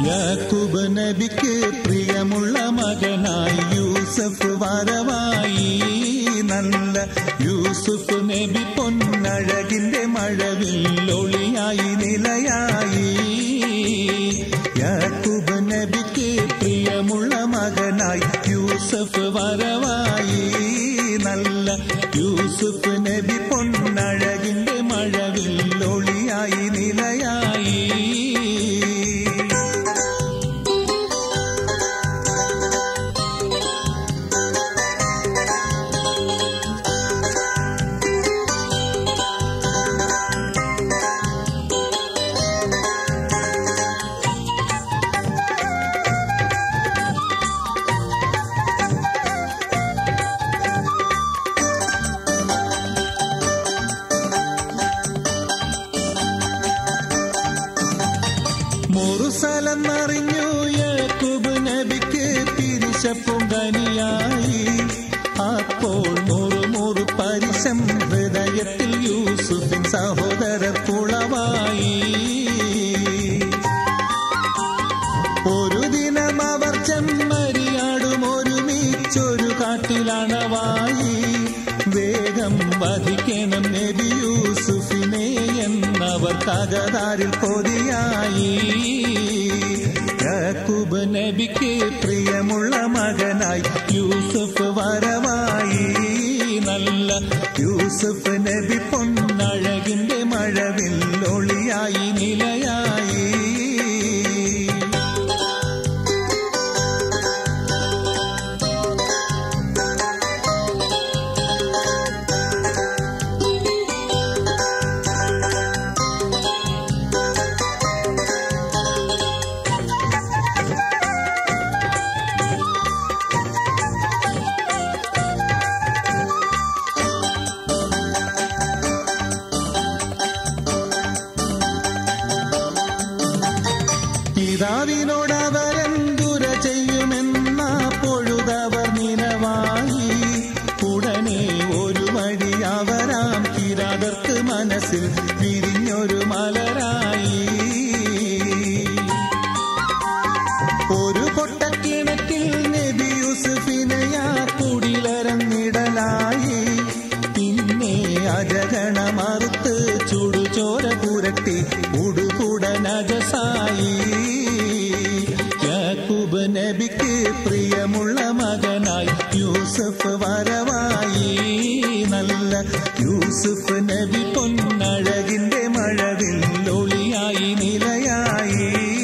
യാക്കൂബ് നബിക്ക് പ്രിയമുള്ള മകനായി യൂസഫ് വരവായി നല്ല യൂസുഫ് നബി പൊന്നഴകിന്റെ മഴവിൽ ഒളിയായി നിലയായി യാക്കൂബ് നബിക്ക് പ്രിയമുള്ള മകനായി യൂസഫ് വരവായി നല്ല യൂസുഫ് നബി പൊന്നഴകിന്റെ മഴവിൽ ഒളിയായി നിലയായി മുറുസലം അറിഞ്ഞു യാക്കൂബ് നബിക്ക് പിരിശപ്പും ധനിയായി അപ്പോൾ മുറു മുറു പരിശം ഹൃദയത്തിൽ യൂസുഫിൻ സഹോദരർ കുളവായി ഒരു ദിനം അവർ ചെമ്മരിയാടും ഒരുമിച്ചൊരു കാട്ടിലണവായി വേഗം വധിക്കണം നബി യൂസുഫിനെ എന്നവർ കകതാരിൽ കൊതിയായി യാക്കൂബ് നബിക്ക് പ്രിയമുള്ള മകനായി യൂസുഫ് വരവായി നല്ല യൂസുഫ് നബി പൊന്നഴകിന്റെ മഴവിൽ ഒളിയായി നിലയായി പിതാവിനോടവരെന്തുര ചെയ്യുമെന്ന പൊഴുതവർ നിലവായി ഉടനെ ഒരു വഴി അവരാം കിരാതർക്ക് മനസ്സിൽ വിരിഞ്ഞൊരു മലരായി ഒരു പൊട്ടക്കിണറ്റിൽ നബി യൂസുഫിനെയാ കുടിലരങ്ങിടലായി പിന്നെ അജഗണമറുത്ത് ചുടുചോര പുരട്ടി ഉടുകുട നജസായി യാക്കൂബ് നബിക്ക് പ്രിയമുള്ള മകനായി യൂസഫ് വരവായി നല്ല യൂസുഫ് നബി പൊന്നഴകിന്റെ മഴവിൽ ഒളിയായി നിലയായി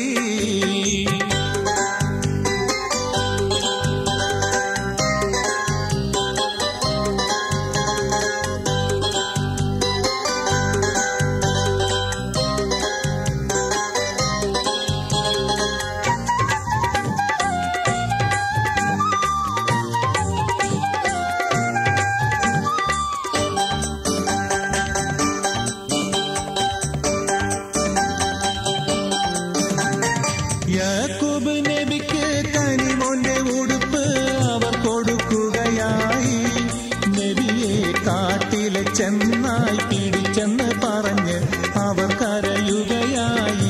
യാക്കൂബ് നബിക്ക് കനിമോന്റെ ഉടുപ്പ് അവർ കൊടുക്കുകയായി നബിയെ കാട്ടിലെ ചെന്നായി പിടിച്ചെന്ന് പറഞ്ഞ് അവർ കരയുകയായി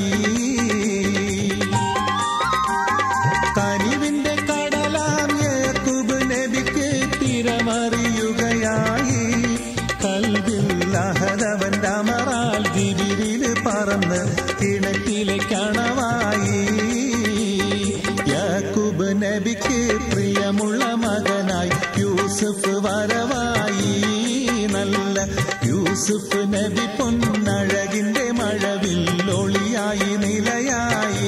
കനിവിന്റെ കടലാം യാക്കൂബ് നബിക്ക് തിരമറിയുകയായി കൽവിൽ അഹദവന്റെ അമറാൽ ദിവിരില് പറന്ന് കിണറ്റിലെ കണവായി യാക്കൂബ് നബിക്ക് പ്രിയമുള്ള മകനായി യൂസുഫ് വരവായി നല്ല യൂസുഫ് നബി പൊന്നഴകിന്റെ മഴവിൽ ഒളിയായി നിലയായി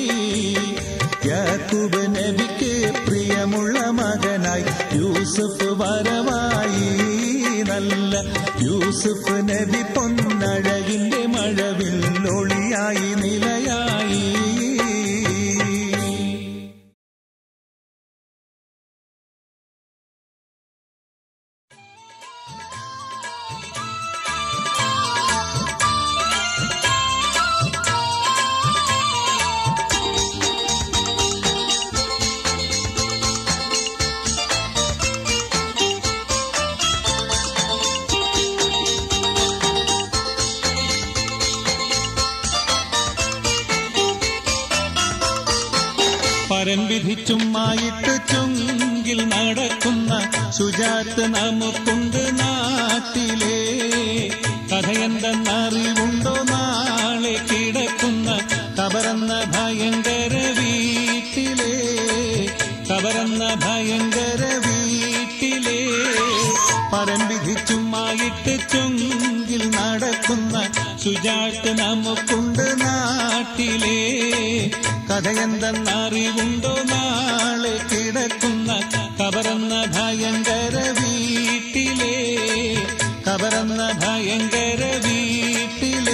യാക്കൂബ് നബിക്ക് പ്രിയമുള്ള മകനായി യൂസുഫ് വരവായി നല്ല യൂസുഫ് നബി പൊന്നഴകിന്റെ മഴവിൽ ഒളിയായി നിലയായി വിധിച്ചുമായിട്ട് ചുങ്കിൽ നടക്കുന്ന ശുചാത്ത് നമുക്കുണ്ട് നാട്ടിലെ കഥയെന്തെന്നറിവുണ്ടോ നാളെ കിടക്കുന്ന കബറന്ന ഭയങ്കര വീട്ടിലെ കബറന്ന ഭയങ്കര വീട്ടിലെ പരം വിധിച്ചുമായിട്ട് ചുങ്കിൽ നടക്കുന്ന ശുചാട്ട് നമുക്കുണ്ട് നാട്ടിലെ കഥയെന്തെന്നറിവുണ്ടോ നാളെ കിടക്കുന്ന കബറന്ന ഭയങ്കര വീട്ടിലെ കബറന്ന ഭയങ്കര വീട്ടിലെ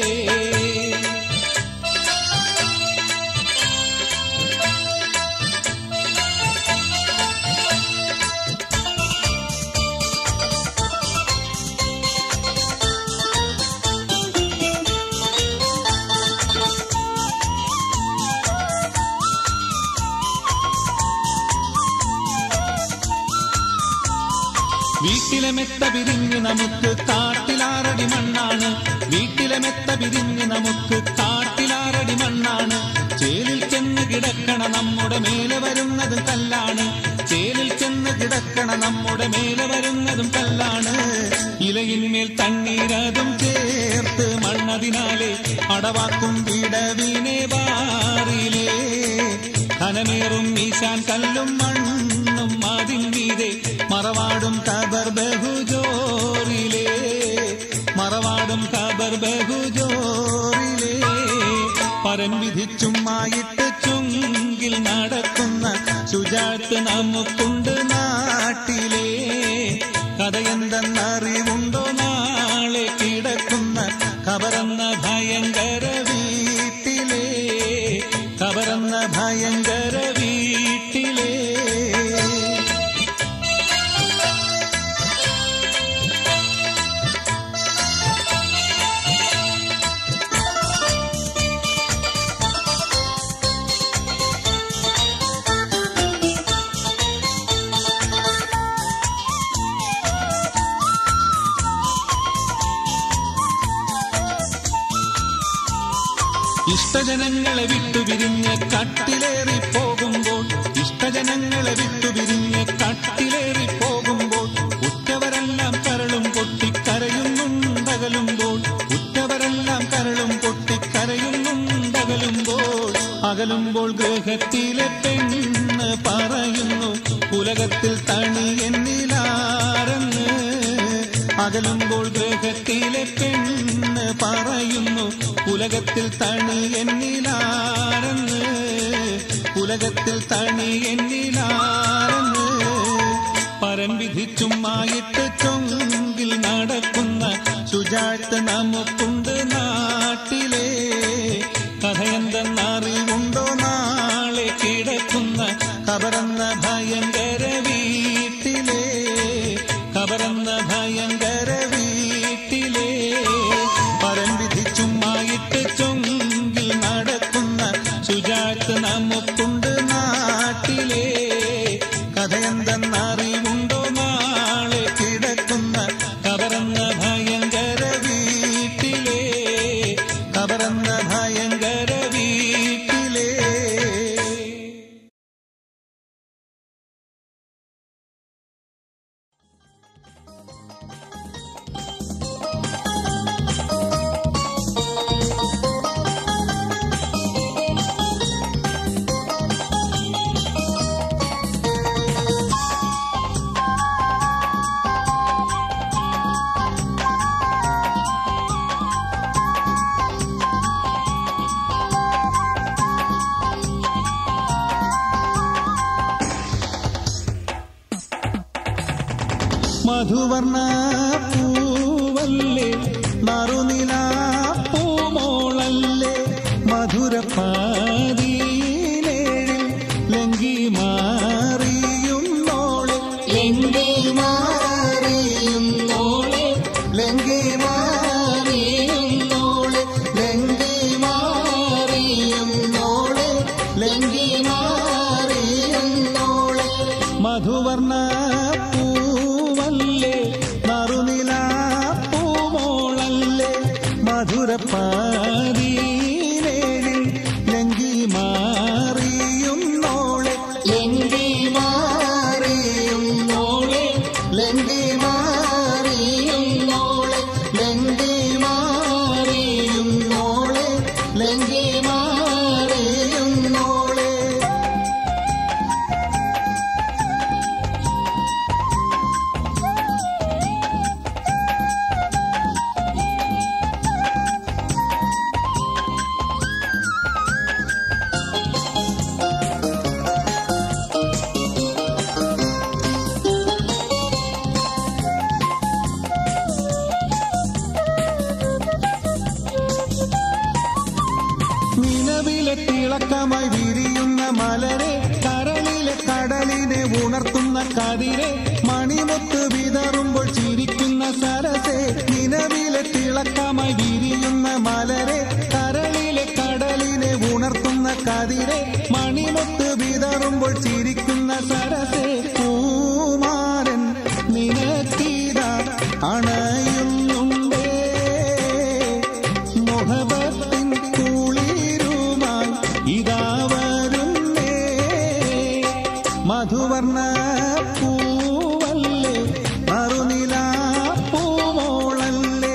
വീട്ടിലെ മെത്ത പിരിഞ്ഞ് നമുക്ക് കാട്ടിലാറടി മണ്ണാണ് വീട്ടിലെ മെത്ത പിരിഞ്ഞ് നമുക്ക് കാട്ടിലാറടി മണ്ണാണ് ചേലിൽ ചെന്ന് കിടക്കണ നമ്മുടെ മേലെ വരുന്നതും കല്ലാണ് ചേലിൽ ചെന്ന് കിടക്കണ നമ്മുടെ മേലെ വരുന്നതും കല്ലാണ് ഇലയിന്മേൽ തണ്ണീരതും ചേർത്ത് മണ്ണതിനാലെ അടവാക്കും വിടവിനെ ബാറിലേ ധനമേറും മീശാൻ കല്ലും മണ്ണും അതിൻ മീതെ മറവാടും കബർ ബഹുജോറിലേ മറവാടും കബർ ബഹുജോറിലേ പരൻ വിധിച്ചുമായിട്ട് ചുങ്കിൽ നടക്കുന്ന ശുചാത്ത് നമുക്കുണ്ട് നാട്ടിലെ കഥയെന്തെന്നറിവുണ്ടോ നാളെ കിടക്കുന്ന കബറന്ന ഭയങ്കര വീട്ടിലെ കബറന്ന ഭയങ്കര വീട്ടിലെ ഇഷ്ടജനങ്ങളെ വിട്ടുപിരിഞ്ഞ് കട്ടിലേറി പോകുമ്പോൾ ഇഷ്ടജനങ്ങളെ വിട്ടുപിരിഞ്ഞ് കട്ടിലേറി പോകുമ്പോൾ ഉറ്റവരെല്ലാം കരളും പൊട്ടിക്കരയുന്നുണ്ടകലുമ്പോൾ ഉറ്റവരെല്ലാം കരളും പൊട്ടിക്കരയുന്നുണ്ടകലുമ്പോൾ അകലുമ്പോൾ ഗൃഹത്തിലെ പെണ്ണ് പറയുന്നു ഉലകത്തിൽ തണി എന്നിലാരെന്ന് അകലുമ്പോൾ ഗൃഹത്തിലെ പെണ്ണ് പറയുന്നു ഉലകത്തിൽ തണി എന്നിലാരെന്ന് ഉലകത്തിൽ തണി എന്നിലാരെന്ന് പരം വിധിച്ചുമായിട്ട് ചൊങ്കിൽ നടക്കുന്ന ശുചാട്ട് നമുക്കുണ്ട് നാട്ടിലെ കഥയെന്തെന്നറിവുണ്ടോ നാളെ കിടക്കുന്ന കബറന്ന ഭയങ്കര വീട്ടിലെ കബറന്ന ഭയങ്കര വീട്ടിലെ പരം വിധിച്ചുമായിട്ട് ചൊങ്കിൽ നടക്കുന്ന ശുചാട്ട് നമുക്കുണ്ട് നാട്ടിലെ കഥയെന്തെന്നറിവുണ്ടോ നാളെ കിടക്കുന്ന കബറന്ന ഭയങ്കര വീട്ടിലെ കബറന്ന ഭയങ്കര വീട്ടിലെ മധുവർണ പൂവല്ലേ മറുനില പൂമോളല്ലേ മധുരപ്പാതീനേഴിൽ ലങ്കി മാറിയുന്നോളെ ലങ്കി മാറിയുന്നോളെ ലങ്കി മാറിയുന്നോളെ ലങ്കി മാറിയുന്നോളെ ലങ്കി മാറിയുന്നോളെ മധുവർണ പൂവല്ലേ മറുനില പൂമോളല്ലേ മധുരപ്പാതീനേഴിൽ ലങ്കി മാറിയുന്നോളെ തിളക്കമായി വിരിയുന്ന മലരെ കരളിലെ കടലിനെ ഉണർത്തുന്ന കതിരെ മണിമുത്ത് വിതറുമ്പോൾ ചിരിക്കുന്ന സരസെ നിലവിലെ തിളക്കമായി വിരിയുന്ന മലരെ കരളിലെ കടലിനെ ഉണർത്തുന്ന കതിരെ മണിമുത്ത് വിതറുമ്പോൾ ചിരിക്കുന്ന സരസെ പൂമാരൻ നിനക്കീത അണയുന്നുണ്ടേ മുഹബത്തിൻ കുളിരുമായി ഇതാ വരുന്നേ മധുവർണ്ണ പൂവല്ലേ മറുനില പൂവോളല്ലേ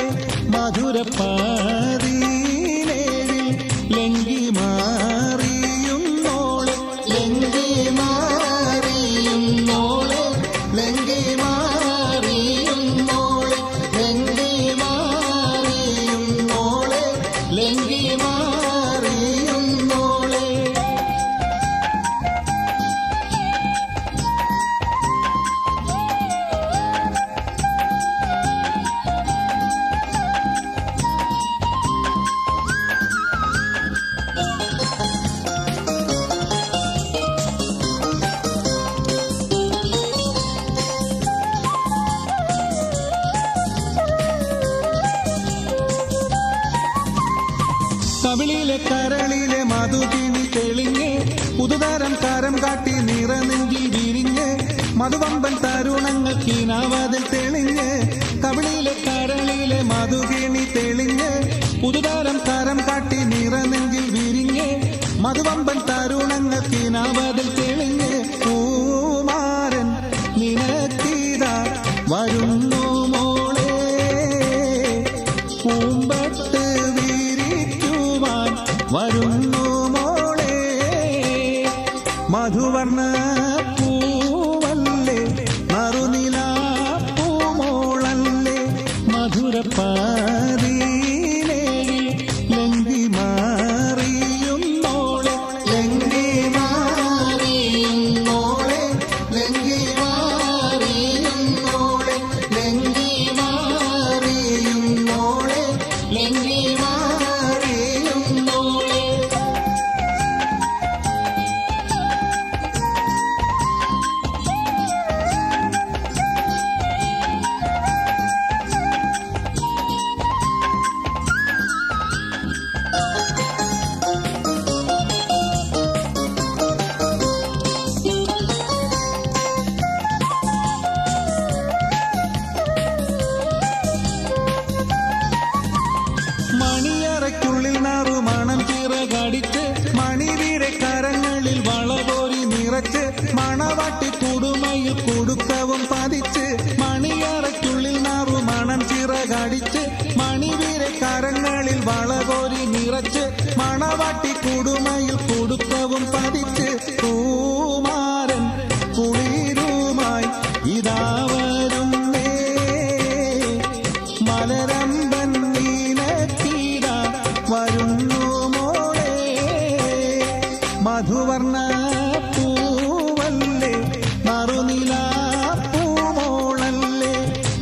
മധുരപ്പാതീനേഴിൽ ലങ്കി മാറിയുന്നോളെ ലങ്കി മാറിയുന്നോളെ ലങ്കി മാറിയുന്നോളെ ലങ്കി മാറിയുന്നോളെ ലങ്കി മാറിയുന്നോളെ കവിളിലെ കരളിലെ മധുകിനി തെളിഞ്ഞ് പുതുതരം കരം കാട്ടി നിറനെഞ്ചിൽ വിരിഞ്ഞ് മധുവമ്പൻ തരുണങ്ങൾ കിനാവതിൽ തെളിഞ്ഞ് കവിളിലെ കരളിലെ മധുകിണി തെളിഞ്ഞ് പുതുതരം കരം കാട്ടി നിറനെഞ്ചിൽ വിരിഞ്ഞ് മധുവമ്പൻ തരുണങ്ങൾ കിനാവതിൽ തെളിഞ്ഞ് പൂമാരൻ നിനക്കീത വരുന്നു മോളെ പൂമ്പട്ട് വിരിക്കുവാൻ വരുന്നു മോളെ മധുവർണ്ണ പൂവല്ലേ മറുനില പൂമോളല്ലേ മധുരപ്പാതീനേഴി ലങ്കി മാറിയുന്നോളെ ലങ്കി മാറിയുന്നോളെ ലങ്കി മാറിയുന്നോളെ ലങ്കി മാറിയുന്നോളെ ലങ്കി മാറിയുന്നോളെ മണിയറയ്ക്കുള്ളിൽ നാറു മണം ചിറകടിച്ച് മണിവീരെ കരങ്ങളിൽ വളപോരി നിറച്ച് മണവാട്ടി കുടുമയിൽ കുടുക്കവും പതിച്ച് മണിയറയ്ക്കുള്ളിൽ നാറു മണം ചിറകടിച്ച് മണിവീരെ കരങ്ങളിൽ വളപോരി നിറച്ച് മണവാട്ടി കുടുമയിൽ കുടുക്കവും പതിച്ച് പൂമാരൻ കുളിരുമായി ഇതാ വരുന്നേ മലരമ്പൻ നീലക്കീട വരുന്നു മോളെ മധുവർണ്ണ പൂവല്ലേ മറുനില പൂമോളല്ലേ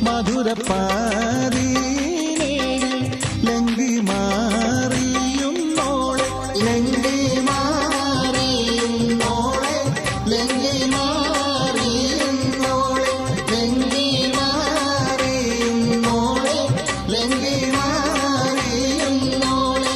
മധുരപ്പാതീനേഴി ലങ്കി മാറിയുന്നോളെ ലങ്കി മാറിയുന്നോളെ ലങ്കി മാറിയുന്നോളെ ലങ്കി മാറിയുന്നോളെ ലങ്കി മാറിയുന്നോളെ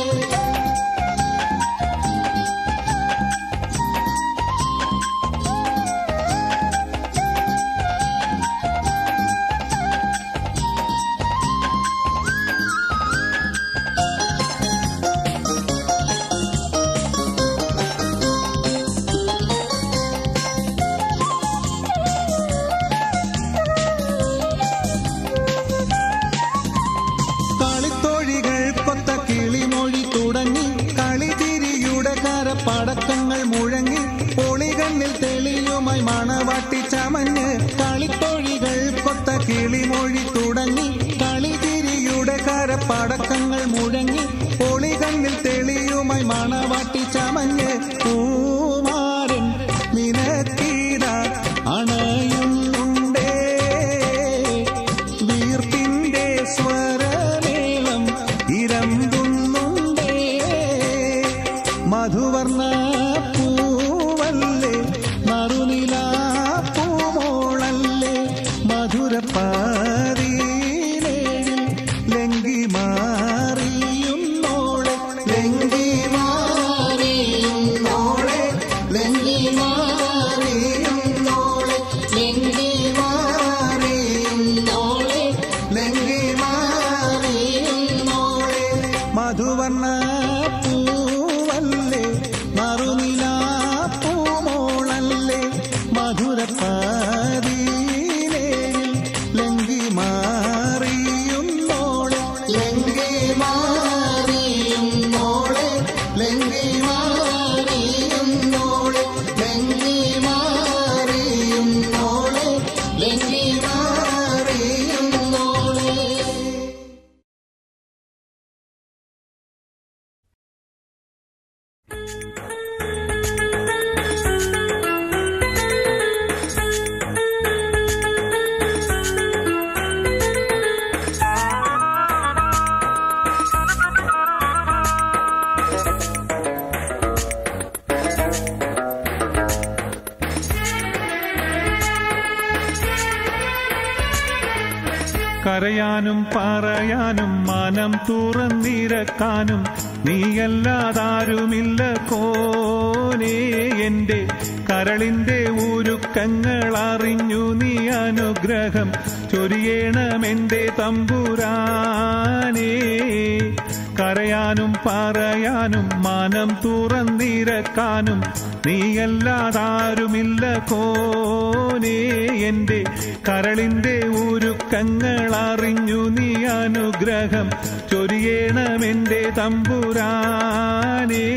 കളിത്തോഴികൾ കൊത്ത കിളിമൊഴി തുടങ്ങി കളിതിരിയുടെ കരപ്പടക്കങ്ങൾ മുഴങ്ങി പൊളികണ്ണിൽ തെളിയുമായി മണവാട്ടി ചമഞ്ഞ് കളിത്തോഴികൾ കൊത്ത കിളിമൊഴി തുടങ്ങി കളിതിരിയുടെ കരപ്പടക്കങ്ങൾ മുഴങ്ങി പൊളികണ്ണിൽ തെളിയുമായി മണവാട്ടി ചമഞ്ഞ് പൂമാരൻ നിനക്കീത അണയുന്നുണ്ടേ വീർപ്പിന്റെ സ്വരമേളം ഇരമ്പുന്നുണ്ടേ മധുവർണ്ണ കരയാനും പറയാനും മനം തുറന്നിരക്കാനും നീയല്ലാതാരുമില്ല കോനേ എന്റെ കരളിന്റെ ഊരുക്കങ്ങൾ അറിഞ്ഞു നീ അനുഗ്രഹം ചൊരിയണമെന്റെ തമ്പുരാനേ കരയാനും പറയാനും മനം തുറന്നിരക്കാനും നീയല്ലാതാരുമില്ല കോനേ എന്റെ കരളിന്റെ ഊരുക്കങ്ങൾ അറിഞ്ഞു നീ അനുഗ്രഹം ചൊരിയണമെന്റെ തമ്പുരാനേ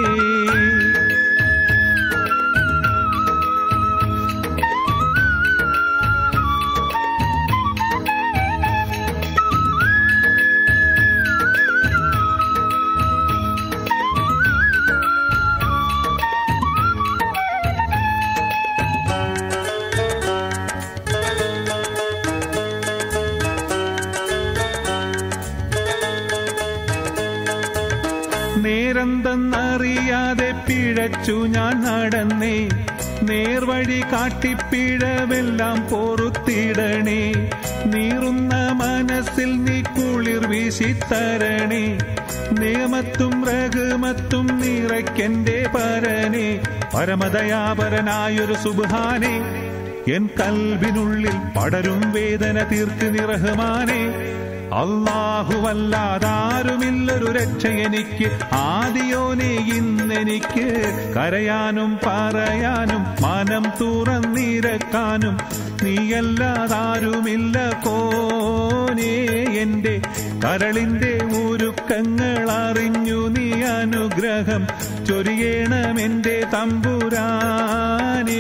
നേരെന്തെന്നറിയാതെ പിഴച്ചു ഞാൻ നടന്നേ നേർവഴി കാട്ടിപ്പിഴവെല്ലാം പൊറുത്തിടണേ നീറുന്ന മനസ്സിൽ നീ കുളിർ വീശിത്തരണേ നിയമത്തും രഘുമത്തും നിറയ്ക്കെന്റെ പരനെ പരമദയാപരനായൊരു സുബാനെ എൻ കൽവിനുള്ളിൽ പടരും വേദന തീർക്ക് നിറഹമാനെ അള്ളാഹുവല്ലാതാരുമില്ലൊരു രക്ഷ എനിക്ക് ആദിയോനെ ഇന്നെനിക്ക് കരയാനും പറയാനും മനം തുറന്നിരക്കാനും നീയല്ലാതാരുമില്ല കോനേ എന്റെ കരളിന്റെ ഊരുക്കങ്ങൾ അറിഞ്ഞു നീ അനുഗ്രഹം ചൊരിയണമെന്റെ തമ്പുരാനേ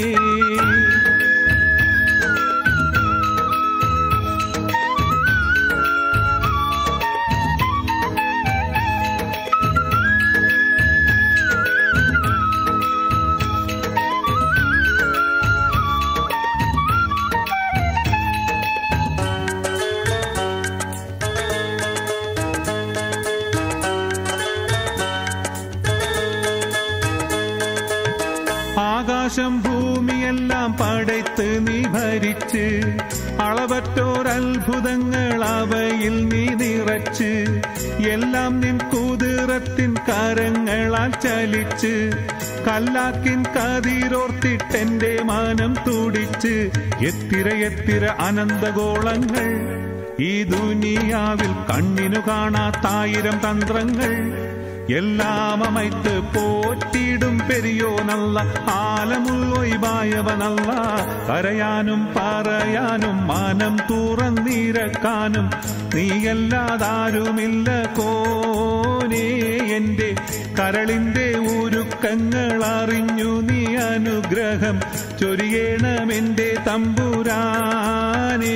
ആകാശം ഭൂമിയെല്ലാം പടയ്ത്ത് നീ ഭരിച്ച് അളവറ്റോരത്ഭുതങ്ങൾ അവയിൽ നീ നിറച്ച് എല്ലാം നിൻ കുതിരത്തിൻ കരങ്ങളാൽ ചലിച്ച് കല്ലാക്കിൻ കതിരോർത്തിട്ടെന്റെ മാനം തുടിച്ച് എത്തിര എത്തിര അനന്തഗോളങ്ങൾ ഈ ദുനിയാവിൽ കണ്ണിനു കാണാത്തായിരം തന്ത്രങ്ങൾ എല്ലാം അമൈത്ത് പോറ്റിയിടും പെരിയോ നല്ല ആലമുള്ളൊയ്വായവനല്ല കരയാനും പറയാനും മാനം തുറന്നിരക്കാനും നീയല്ലാതാരുമില്ല കോനേ എന്റെ കരളിന്റെ ഊരുക്കങ്ങൾ അറിഞ്ഞു നീ അനുഗ്രഹം ചൊരിയണമെന്റെ തമ്പുരാനേ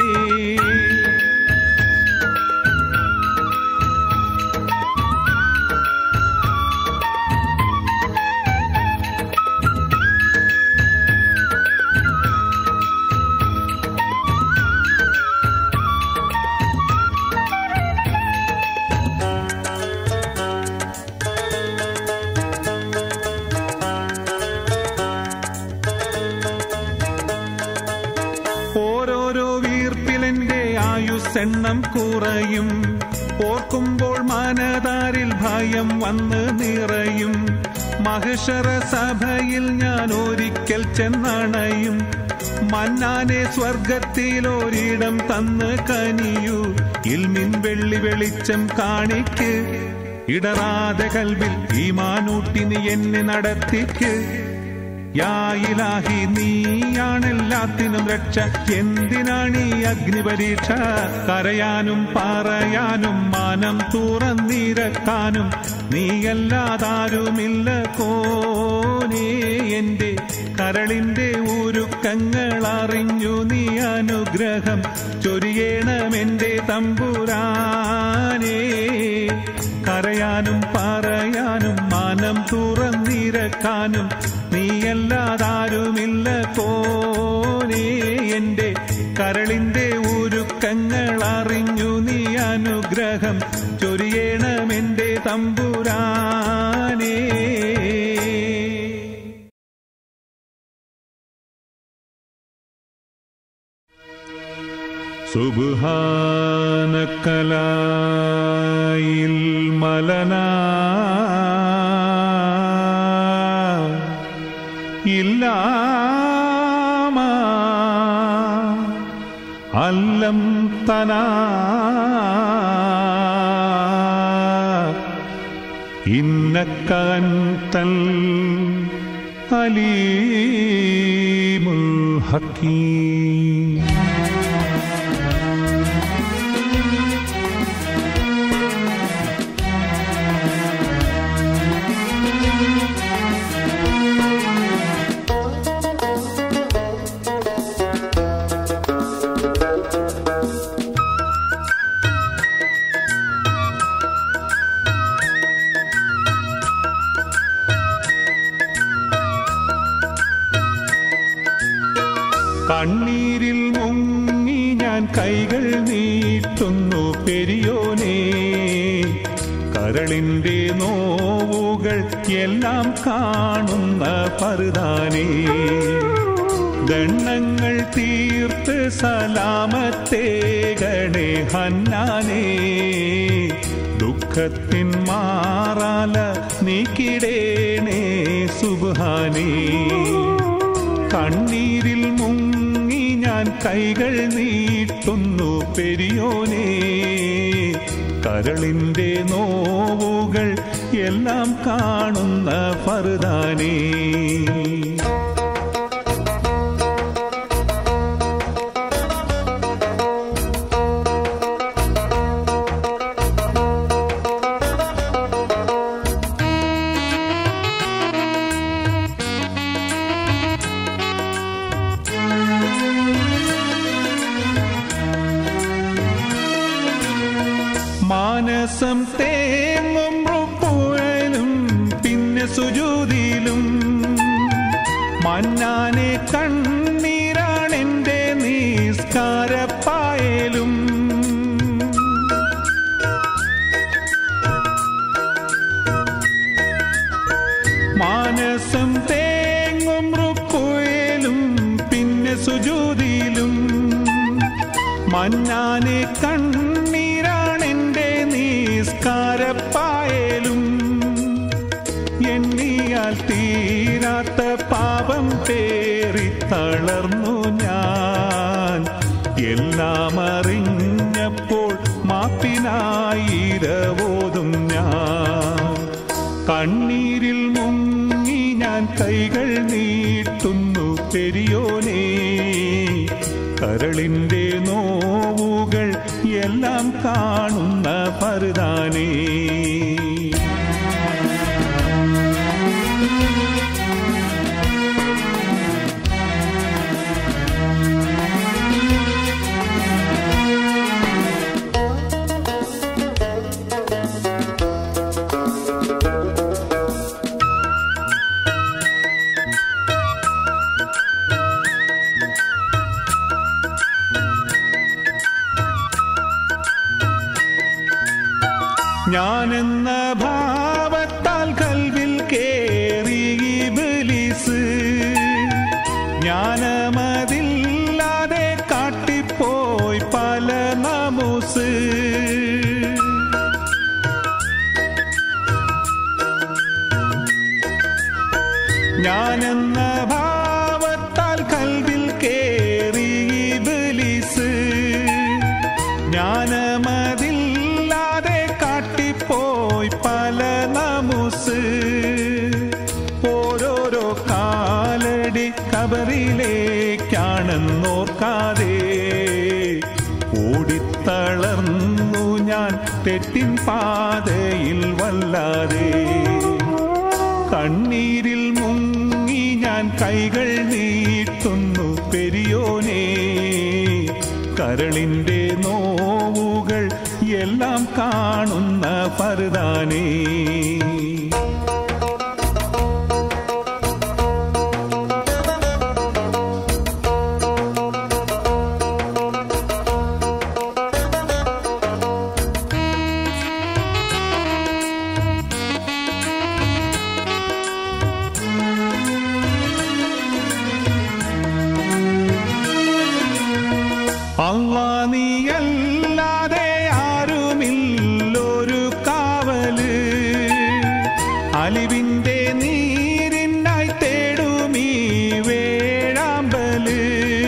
ഓരോരോ വീർപ്പിലെന്റെ ആയുസ്സെണ്ണം കുറയും ഓർക്കുമ്പോൾ മനതാരിൽ ഭയം വന്ന് നിറയും മഹിഷറ സഭയിൽ ഞാൻ ഒരിക്കൽ ചെന്നണയും മന്നാനെ സ്വർഗത്തിലൊരിടം തന്ന് കനിയൂ ഇൽമിൻ വെള്ളി വെളിച്ചം കാണിക്ക് ഇടറാതെ കൽവിൽ ഈ മാനൂട്ടി നീ എന്നെ നടത്തിക്ക് യായിലാഹി നീയാണെല്ലാത്തിനും രക്ഷ എന്തിനാണ് ഈ അഗ്നിപരീക്ഷ കരയാനും പറയാനും മാനം തുറന്നിരക്കാനും നീയല്ലാതാരുമില്ല കോനേ എന്റെ കരളിന്റെ ഊരുക്കങ്ങൾ അറിഞ്ഞു നീ അനുഗ്രഹം ചൊരിയണമെന്റെ തമ്പുരാനേ കരയാനും പറയാനും മാനം തുറന്നിരക്കാനും നീയല്ലാതാരുമില്ല കോനേ എന്റെ കരളിന്റെ ഊരുക്കങ്ങൾ അറിഞ്ഞു നീ അനുഗ്രഹം ചൊരിയണമെന്റെ തമ്പുരാനേ സുബാനക്കലായിൽ മലന ഇല്ലാമ അല്ലം തന ഇന്നക്കന്തൽ അലീമുൽ ഹക്കീം കണ്ണീരിൽ മുങ്ങി ഞാൻ കൈകൾ നീട്ടുന്നു പെരിയോനെ കരളിന്റെ നോവുകൾ എല്ലാം കാണുന്ന പറുതാനേ ഗണ്ണങ്ങൾ തീർത്ത് സലാമത്തേകണേ ഹന്നാനേ ദുഃഖത്തിൻ മാറാല നീക്കിടേണേ സുബാനേ കണ്ണീരിൽ മുങ്ങി ഞാൻ കൈകൾ നീട്ടുന്നു പെരിയോനെ കരളിന്റെ നോവുകൾ എല്ലാം കാണുന്ന ഫറുദാനേ മാനസം തേങ്ങും റുക്കുഴലും പിന്നെ സുജൂതിയിലും മന്നാനെ കണ്ണീരാണെന്റെ നിസ്കാരപ്പായലും മാനസം തേങ്ങും റുക്കുഴലും പിന്നെ സുജൂതിയിലും മന്നാനെ കണ്ണീരാണെന്റെ നിസ്കാരപ്പായലും എണ്ണിയാൽ തീരാത്ത പാപം പേറി തളർന്നു ഞാൻ എല്ലാം അറിഞ്ഞപ്പോൾ മാപ്പിനായിരവോതും ഞാൻ കണ്ണീരിൽ മുങ്ങി ഞാൻ കൈകൾ നീട്ടുന്നു പെരിയോനേ കരളിന്റെ നോവുകൾ എല്ലാം കാണുന്ന പറുതാനേ ഞാനെന്ന ഭാവത്താൽ കൽവിൽ കേറി ഇബ്ലീസ് ജ്ഞാനമതില്ലാതെ കാട്ടിപ്പോയി പല നമുസ് ഞാനെന്ന ഭാവത്താൽ കൽവിൽ കേറി ഇബ്ലീസ് ജ്ഞാനമതില്ലാതെ കാട്ടിപ്പോയി പല നമുസ് ഓരോരോ കാലടി കബറിലേക്കാണെന്നോർക്കാതെ ഓടിത്തളർന്നു ഞാൻ തെറ്റിൻ പാതയിൽ വല്ലാതെ കണ്ണീരിൽ മുങ്ങി ഞാൻ കൈകൾ നീട്ടുന്നു പെരിയോനേ കരളിന്റെ നോവുകൾ എല്ലാം കാണുന്ന പറുതാനേ അള്ളാ നീയല്ലാതെ ആരുമില്ലൊരു കാവല് അലിവിന്റെ നീരിനായി തേടുമീ വേഴാമ്പല്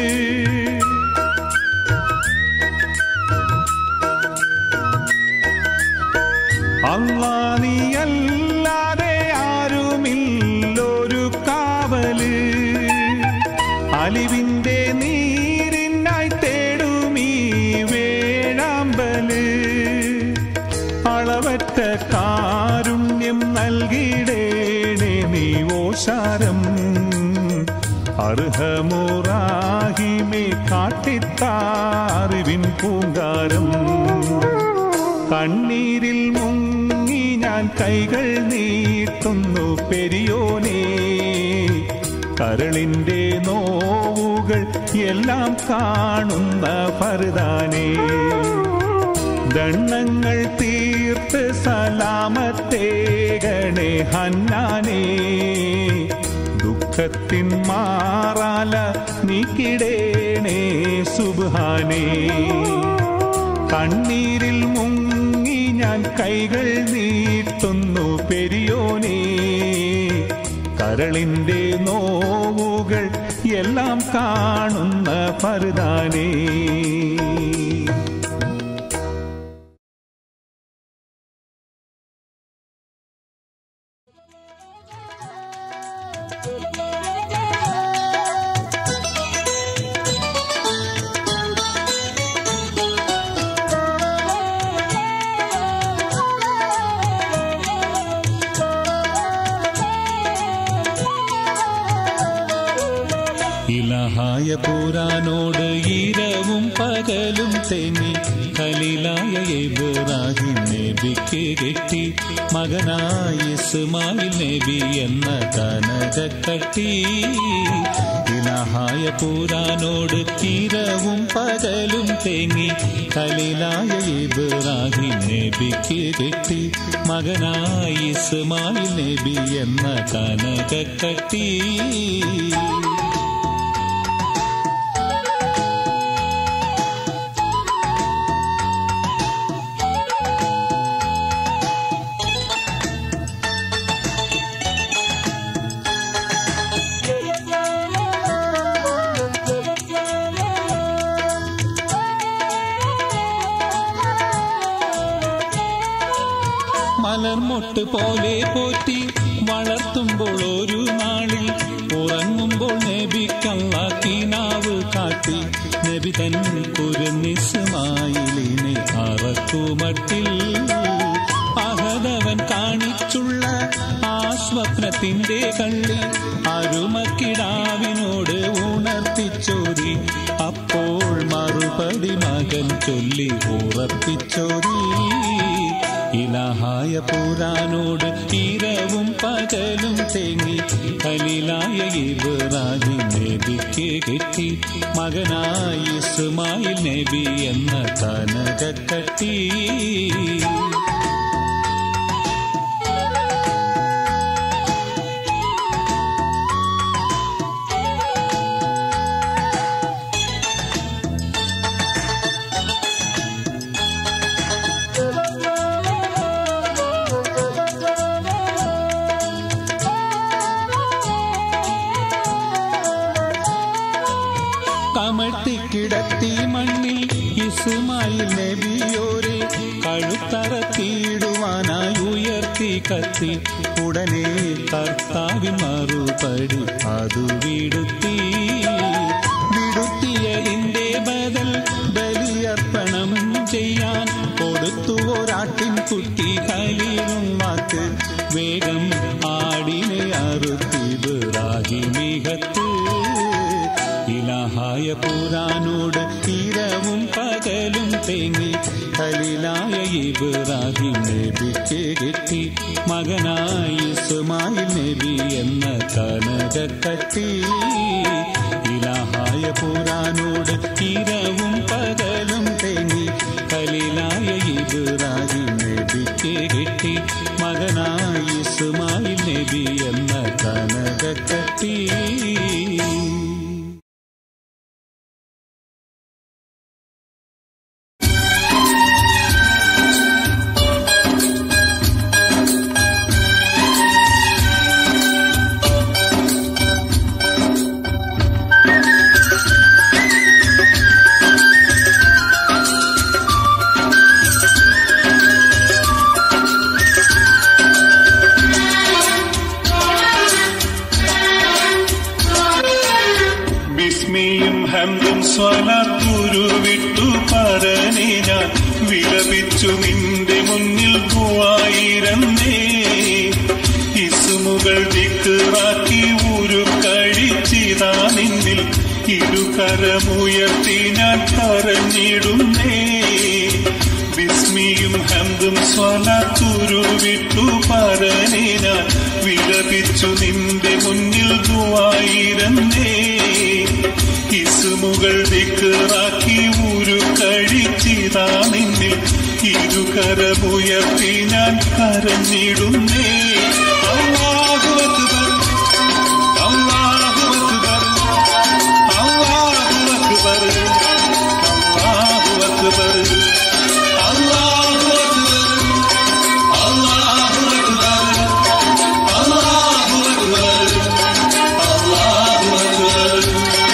അള്ളാ നീയല്ലാതെ ആരുമില്ലൊരു കാവല് അലിവിന്റെ നീരിനായി തേടുമീ വേഴാമ്പല് അളവറ്റ കാരുണ്യം നൽകിടേണേ നീ ഓശാരം അർഹമുറാഹിമേ കാട്ടിത്താറിവിൻ പൂങ്കാരം കണ്ണീരിൽ മുങ്ങി ഞാൻ കൈകൾ നീട്ടുന്നു പെരിയോനേ കരളിന്റെ നോവുകൾ എല്ലാം കാണുന്ന ഫർദാനേ ദണ്ണങ്ങൾ തീർത്ത് സലാമത്തേകണേ ഹന്നാനേ ദുഃഖത്തിൻ മാറാല നീക്കിടേണേ സുബാനേ കണ്ണീരിൽ മുങ്ങി ഞാൻ കൈകൾ നീട്ടുന്നു പെരിയോനേ കരളിന്റെ നോവുകൾ എല്ലാം കാണുന്ന ഫർദാനേ ഇലഹായ പുരാനോട് ഈരവും പകലും തെന്നി ഖലീലായ ഇബ്രാഹിം നബിക്ക് കെട്ടി മകനായ ഇസ്മായിൽ നബി എന്ന കനകക്കട്ടി ഇലഹായ പുരാനോട് ഈരവും പകലും തെന്നി ഖലീലായ ഇബ്രാഹിം നബിക്ക് കെട്ടി മകനായ ഇസ്മായിൽ നബി എന്ന കനകക്കട്ടി മലർമൊട്ട് പോലെ പോറ്റി വളർത്തുമ്പോൾ ഒരു നാളിൽ ഉറങ്ങുമ്പോൾ നബിക്കല്ല കിനാവ് കാട്ടി നബി തൻ കുരുന്നിസ്മായിലിനെ അറക്കുമട്ടിൽ അഹദവൻ കാണിച്ചുള്ള ആ സ്വപ്നത്തിന്റെ കള്ളി അരുമക്കിടാവിനോട് ഉണർത്തിച്ചോരി അപ്പോൾ മറുപടി മകൻ ചൊല്ലി ഉറപ്പിച്ചോരി ഇലഹായ പുരാനോട് ഇരവും പകലും തേങ്ങി കലിലായ ഇബ്രാഹിം നബിക്ക് കിട്ടി മകനായി ഇസ്മായിൽ നബി എന്ന കനകക്കട്ടി കമഴ്ത്തിക്കിടത്തി മണ്ണിൽ ഇസ്മായിൽ നബിയോരെ കഴുത്തറത്തിയിടുവാനായി ഉയർത്തി കത്തി ഉടനെ കർത്താവിൻ മറുപടി അതു വിടുത്തി വിടുത്തിയതിന്റെ ബദൽ ബലിയർപ്പണം ചെയ്യാൻ കൊടുത്തു ഒരാട്ടിൻ കുട്ടി കലീലും വാക്ക് വേഗം ആടിനെ അറുത്തിബിറാഹിമികത്ത് ഇലഹായ പുരാനോട് ഇരവും പകലും തേങ്ങി ഖലീലായ ഇബ്രാഹിം നബിക്ക് കിട്ടി മകനായി ഇസ്മായിൽ നബി എന്ന കനകക്കട്ടി ഇലഹായ പുരാനോട് ഇരവും പകലും തേങ്ങി ഖലീലായ ഇബ്രാഹിം നബിക്ക് കിട്ടി മകനായി ഇസ്മായിൽ നബി എന്ന കനകക്കട്ടി സ്വലത്തുരു വിട്ടു പരനെ ഞാൻ വിലപിച്ചു നിന്റെ മുന്നിൽ പോവായിരന്നേ ഇസുമുകൾ ദിക്കുറാക്കി ഊരു കഴിച്ചിതാ നിന്നിൽ ഇരുകരമുയർത്തി ഞാൻ കരഞ്ഞിടുന്നേ വിസ്മിയും ഹന്തും സ്വലത്തുരു വിട്ടു പരനെ ഞാൻ വിലപിച്ചു നിന്റെ മുന്നിൽ ദുവായിരന്നേ ഇസുമുകൾ ദിക്കറാക്കി ഊരു കഴിച്ചിതാ നിന്നിൽ ഇരുകരമുയർത്തി ഞാൻ കരഞ്ഞിടുന്നേ അല്ലാഹു അക്ബർ അല്ലാഹു അക്ബർ അല്ലാഹു അക്ബർ അല്ലാഹു അക്ബർ അല്ലാഹു അക്ബർ അല്ലാഹു അക്ബർ അല്ലാഹു അക്ബർ അല്ലാഹു അക്ബർ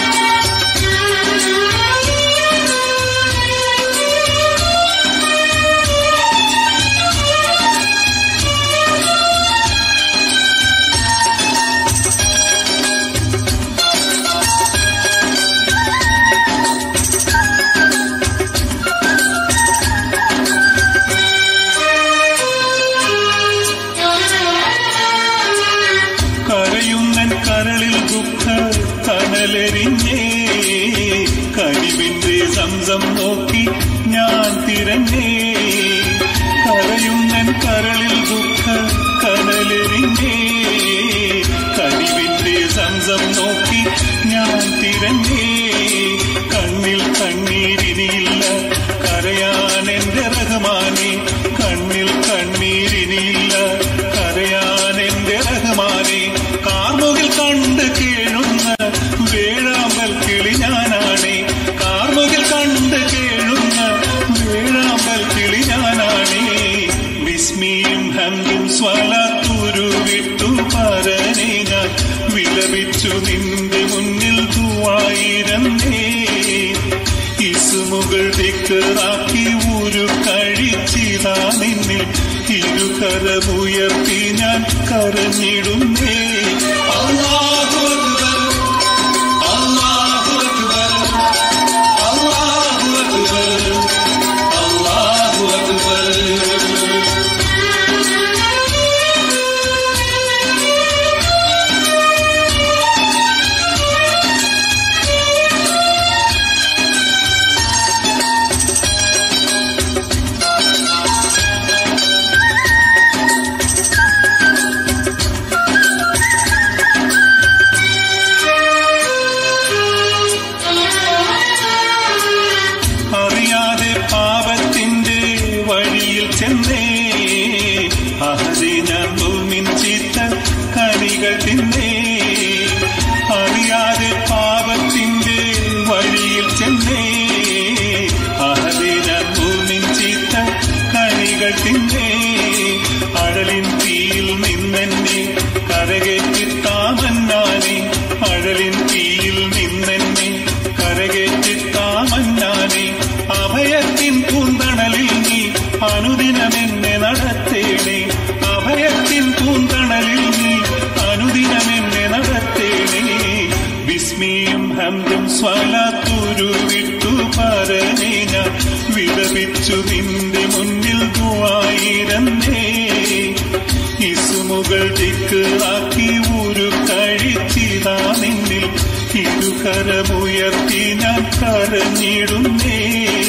കരയുന്നൻ കരളിൽ ദുഃഖ കനലെരിഞ്ഞേ കരിവിന്റെ സംസം നോക്കി ഞാൻ തിരഞ്ഞേ കരയുന്നൻ കരളിൽ ദുഃഖ കനലെരിഞ്ഞേ കരിവിന്റെ സംസം നോക്കി ഞാൻ തിരഞ്ഞേ കണ്ണിൽ കണ്ണീരിനിയില്ല കരയാൻ എന്റെ റഹ്മാനെ കണ്ണിൽ കണ്ണീരിനിയില്ല കരയാൻ എന്റെ റഹ്മാനെ കാർമുകിൽ കണ്ട് കേഴുന്ന വേഴാമ്പൽ കിളി ഞാനാണേ കാർമുകിൽ കണ്ട് കേഴുന്ന വേഴാമ്പൽ കിളി ഞാനാണേ വിസ്മിയും ഹന്തും സ്വലത്തുരു വിട്ടു പരനെ ഞാൻ വിലപിച്ചു നിന്റെ മുന്നിൽ തുവായിരന്നേ ഇസുമുകൾ ദിക്കറാക്കി ഊരു കഴിച്ചിതാ നിന്നിൽ ഇരുകരമുയർത്തി ഞാൻ കരഞ്ഞിടുന്നേ അല്ലാഹു അക്ബർ അല്ലാഹു അക്ബർ അല്ലാഹു അക്ബർ അല്ലാഹു അക്ബർ അറിയാതെ പാപത്തിന്റെ വഴിയിൽ ചെന്നേ അഹദി ഞാൻ ഭൂമിൻ ചീത്ത കനികൾ തിന്നേ അറിയാതെ പാപത്തിന്റെ വഴിയിൽ ചെന്നേ അഹദി ഞാൻ ഭൂമിൻ ചീത്ത കനികൾ തിന്നേ അഴലിൻ തീയിൽ നിന്നെന്നെ കരകേറ്റിത്താമന്നാനെ അഴലിൻ തീയിൽ നിന്നെന്നെ കരകേറ്റിത്താമന്നാനെ അഭയത്തിൻ പൂന്തണലിൽ നീ അനുദിനമെന്നെ നടത്തേണേ അഭയത്തിൻ പൂന്തണലിൽ നീ അനുദിനമെന്നെ നടത്തേണേ വിസ്മിയും ഹന്തും സ്വലത്തുരു വിട്ടു പരനെ ഞാൻ വിലപിച്ചു നിന്റെ മുന്നിൽ ദുവായിരന്നേ ഇസുമുകൾ ദിക്കുറാക്കി ഊരു കഴിച്ചിതാ നിന്നിൽ ഇരുകരമുയർത്തി ഞാൻ കരഞ്ഞിടുന്നേ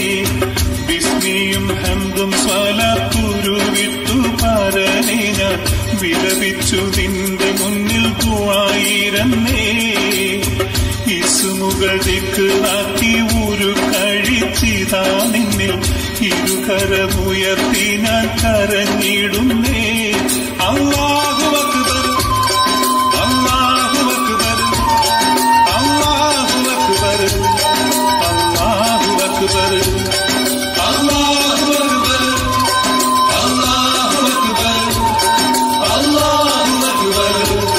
വിസ്മിയും ഹന്തും സ്വലത്തുരു വിട്ടു പരനെ ഞാൻ വിലപിച്ചു നിന്റെ മുന്നിൽ ദുവായിരന്നേ ഇസുമുകൾ ദിക്കുറാക്കി ഊരു കഴിച്ചിതാ നിന്നിൽ ഇരുകരമുയർത്തി ഞാൻ കരഞ്ഞിടുന്നേ അല്ലാഹു അക്ബർ അല്ലാഹു അക്ബർ അല്ലാഹു അക്ബർ അല്ലാഹു അക്ബർ അല്ലാഹു അക്ബർ അല്ലാഹു അക്ബർ അല്ലാഹു അക്ബർ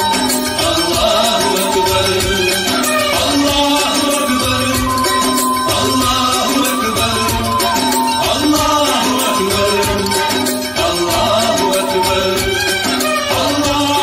അല്ലാഹു അക്ബർ അല്ലാഹു അക്ബർ അല്ലാഹു അക്ബർ അല്ലാഹു അക്ബർ അല്ലാഹു അക്ബർ അല്ലാഹു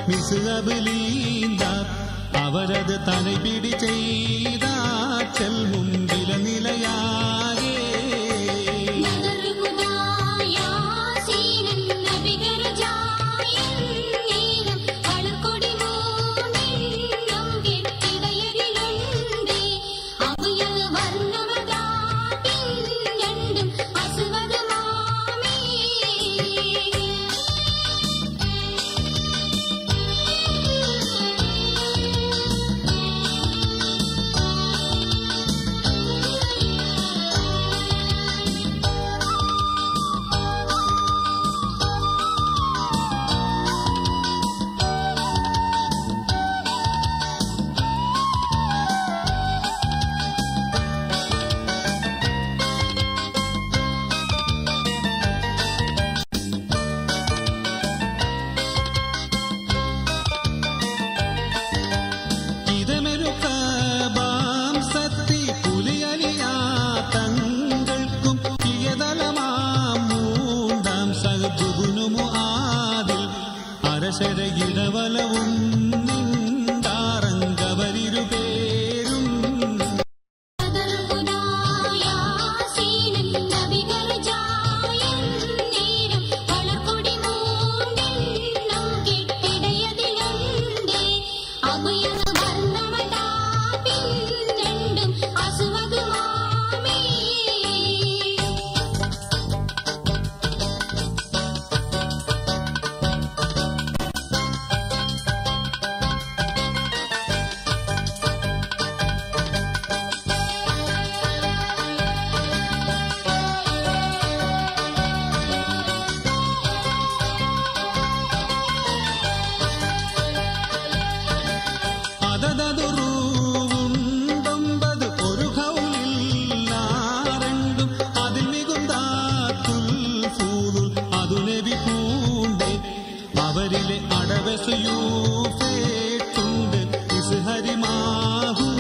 മിസുകബിലീന്താർ അവരത് തനിപിടി ചെയ്താച്ചൽ മുൻപില നിലയാകേ ഇതമെരുക്കാം സത്തി പുലിയലിയാ തങ്ങൾക്കും കിയതലമാം മൂണ്ടാം സഹദുബുനുമു ആദിൽ അരശര ഇടവലവും നിന്താറങ്കവരിരു പേരും അതതതുറൂണ്ടൊമ്പത് ഒരു കൗലില്ലാരണ്ടും അതിൽ മികുന്താത്തുൽ ഫൂലുൽ അതു നബി പൂണ്ടേ അവരിലെ അടവസയൂഫേട്ടുണ്ട് ഇസ്ഹരിമാഹും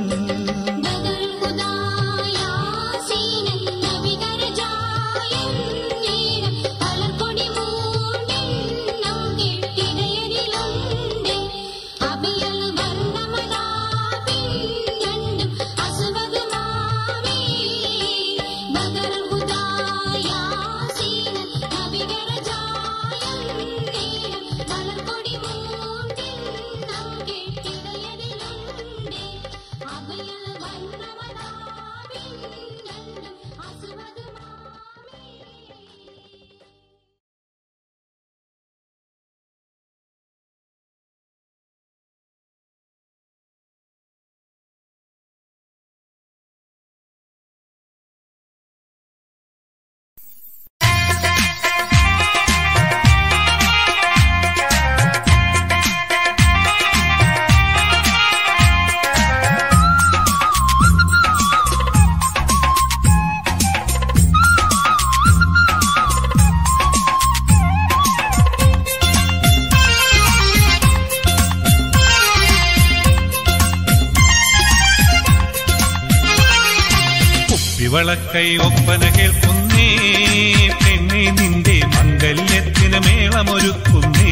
കുപ്പിവളക്കൈ ഒപ്പന കേൾക്കുന്നേ പെണ്ണെ നിന്റെ മംഗല്യത്തിന് മേളമൊരുക്കുന്നേ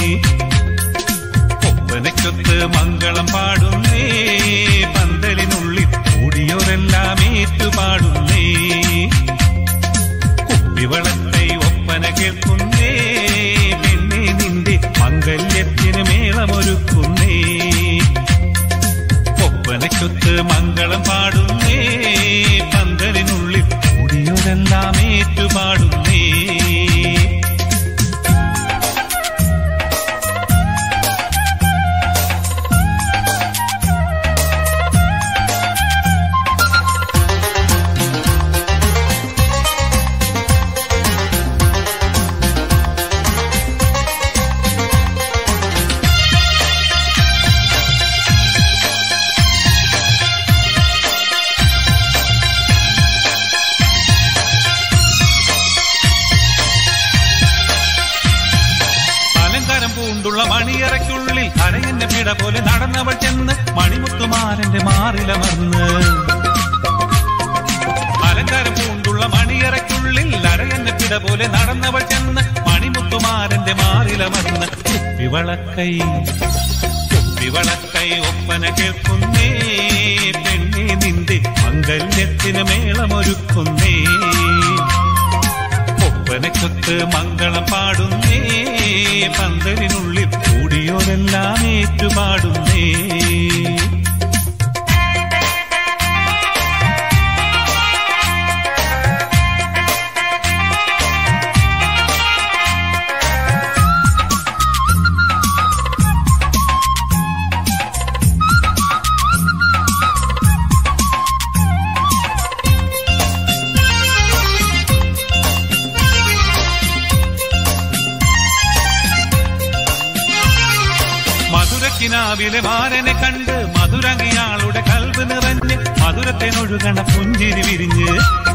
ഒപ്പനയ്ക്കൊത്ത് മംഗളം പാടുന്നേ പന്തലിനുള്ളിൽ കൂടിയോരെല്ലാം ഏറ്റുപാടുന്നേ കുപ്പിവളക്കൈ ഒപ്പന കേൾക്കുന്നേ പെണ്ണെ നിന്റെ മംഗല്യത്തിന് മേളമൊരുക്കുന്നേ ഒപ്പനയ്ക്കൊത്ത് മംഗളം പാടുന്നേ പന്തലിനുള്ളിൽ കൂടിയോരെല്ലാം ഏറ്റുപാടുന്നേ അലങ്കാരം പൂണ്ടുള്ള മണിയറയ്ക്കുള്ളിൽ അരയന്റെ പിട പോലെ നടന്നവൾ ചെന്ന് മണിമുത്തുമാരന്റെ മാറിലമർന്ന് അലങ്കാരം പൂണ്ടുള്ള മണിയറയ്ക്കുള്ളിൽ അരയന്റെ പിട പോലെ നടന്നവൾ ചെന്ന് മണിമുത്തുമാരന്റെ മാറിലമർന്ന് കുപ്പിവളക്കൈ കുപ്പിവളക്കൈ ഒപ്പന കേൾക്കുന്നേ പെണ്ണെ നിന്റെ മംഗല്യത്തിന് മേളമൊരുക്കുന്നേ ഒപ്പനക്കൊത്ത് മംഗളം പാടുന്നേ പന്തലിനുള്ളിൽ കൂടിയോരെല്ലാം ഏറ്റുപാടുന്നേ മധുരക്കിനാവിലെ മാരനെ കണ്ട് മധുരങ്ങിയാളുടെ കൽവ് നിറഞ്ഞ് മധുരത്തിനൊഴുകണ പുഞ്ചിരി വിരിഞ്ഞ്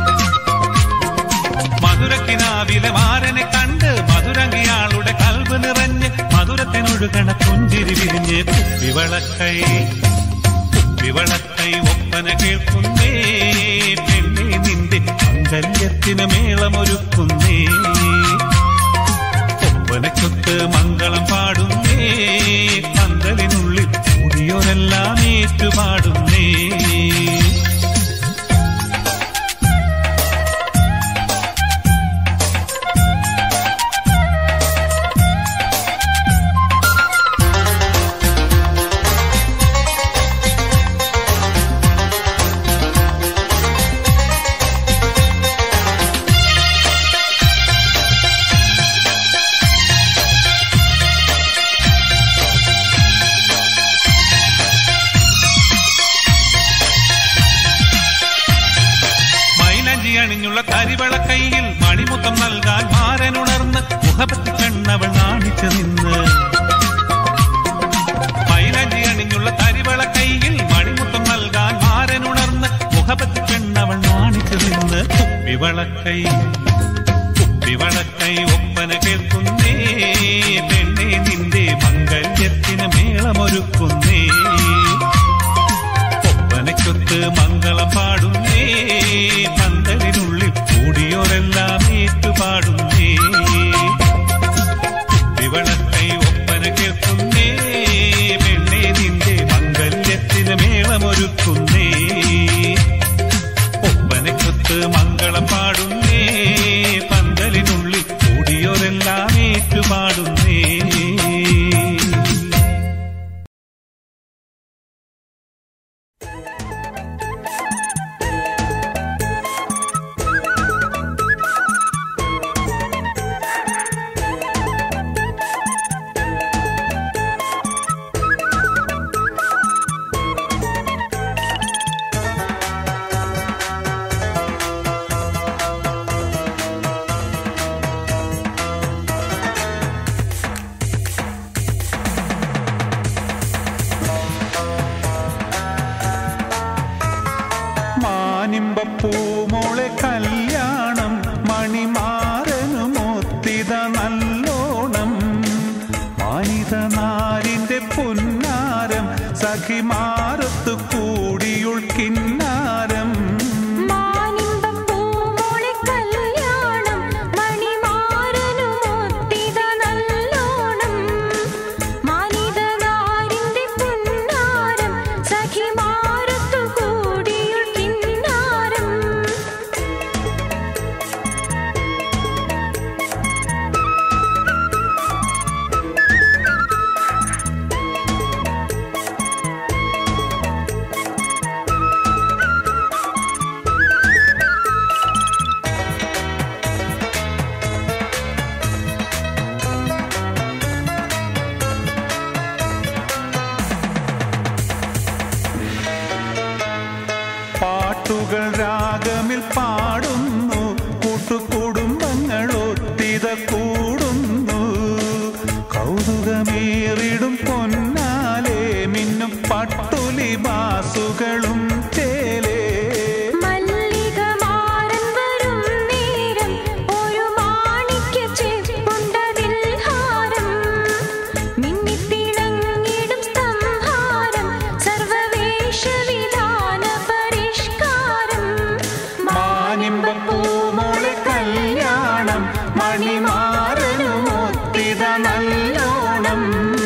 മധുരക്കിനാവിലെ മാരനെ കണ്ട് മധുരങ്ങിയാളുടെ കൽവ് നിറഞ്ഞ് മധുരത്തിനൊഴുകണ പുഞ്ചിരി വിരിഞ്ഞ് കുപ്പിവളക്കൈ കുപ്പിവളക്കൈ ഒപ്പന കേൾക്കുന്നേ പെണ്ണെ നിന്റെ മംഗല്യത്തിന് മേളമൊരുക്കുന്നേ ഒപ്പനക്കൊത്ത് മംഗളം പാടുന്നേ പന്തലിനുള്ളിൽ കൂടിയോരെല്ലാം ഏറ്റുപാടുന്നേ മൈലഞ്ചി അണിഞ്ഞുള്ള കരിവള കയ്യിൽ മണിമുത്തം നൽകാൻ മാരനുണർന്ന് മുഖപത്തി കണ്ണവൾ നാണിച്ചു നിന്ന് മൈലഞ്ചി അണിഞ്ഞുള്ള കരിവള കയ്യിൽ മണിമുത്തം നൽകാൻ മാരനുണർന്ന് മുഖപത്തി കണ്ണവൾ നാണിച്ചു നിന്ന് കുപ്പിവളക്കൈ കുപ്പിവളക്കൈ ഒപ്പന കേൾക്കുന്നേ പെണ്ണെ നിന്റെ മംഗല്യത്തിന് മേളമൊരുക്കുന്നേ ഒപ്പനക്കൊത്ത് മംഗളം പാടുന്നേ പന്തലിനുള്ളിൽ കൂടിയോരെല്ലാം ഏറ്റുപാടുന്നേ കുപ്പിവളക്കൈ ഒപ്പന കേൾക്കുന്നേ പെണ്ണെ നിന്റെ മംഗല്യത്തിന് മേളമൊരുക്കുന്നേ ഒപ്പനക്കൊത്ത് മംഗളം പാടുന്നേ പന്തലിനുള്ളിൽ കൂടിയോരെല്ലാം ഏറ്റുപാടുന്നേ മാനിമ്പപ്പൂമോളെ കല്യാണം മണിമാരനുമൊത്തിത നല്ലോണം മാനിത നാരിന്റെ പുന്നാരം സഖിമാരത്തു കൂടിയുൾക്കിന്നാരം മാനിമ്പപ്പൂമോളെ കല്യാണം മണിമാരനുമൊത്തിത നല്ലോണം മാനിതനാരിന്റെ പുന്നാരം സഖിമാരത്തു കൂടിയുൾ കിന്നാരം പാട്ടുകൾ രാഗമിൽ പാടുന്നു കൂട്ടുകുടുംബങ്ങൾ ഒത്തിത കൂടുന്നു കൗതുകമേറിടും പൊന്നാലെ മിന്നും പട്ടുലി ബാസുകളും ചേലേ മല്ലികമാരൻ വരും നേരം ഒരു മാണിക്യ ചെപ്പുണ്ടതിൽ ഹാരം മിന്നിത്തിളങ്ങിടും സ്തംഭാരം സർവവേഷവിധാന പരിഷ്കാരം മാനിമ്പപ്പൂമോളെ കല്യാണം മണിമാരനുമൊത്തിത നല്ലോണം